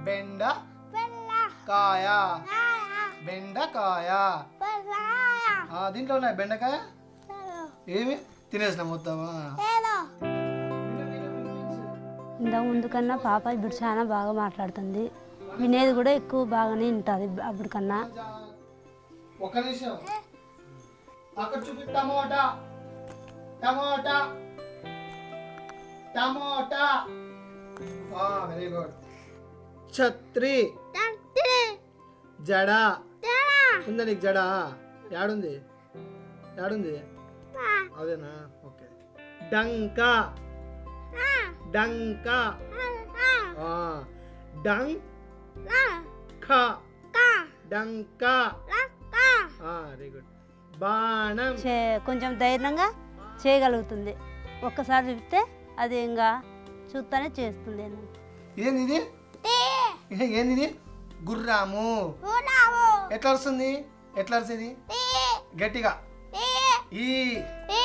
బెండ పిల్ల కాయ కాయ బెండకాయ పిల్లాయ ఆ, దీంట్లో ఉన్నాయి బెండకాయ ఏమి తినేసిన మొత్తమా ఏదో ఇంతకు ముందు కన్నా పాప ఇప్పుడు చాలా బాగా మాట్లాడుతుంది వినేది కూడా ఎక్కువ బాగానే వింటుంది అప్పుడు కన్నా ఒక నిమిషం అక్కడ చూపి tomato tomato tomato very good ఛత్రి తంత్రి జడ తేడా ఉందా నీకు జడ యాడుంది యాడుంది మా అదేనా ఓకే డంక ఆ డంక ఆ ఆ, డంక ఆ కా డంక లక్క వెరీ గుడ్ బాణం చే కొంచెం ధైర్యంగా చేయగలుగుతుంది ఒక్కసారి చెప్తే అది ఇంకా చూస్తానే చేస్తుంది ఏంది ఇది టీ ఏ- ఏంది ఇది గుర్రాము ఉన్నావు ఎట్లా వస్తుంది ఎట్లా వస్తుంది టీ గట్టిగా టీ ఈ టీ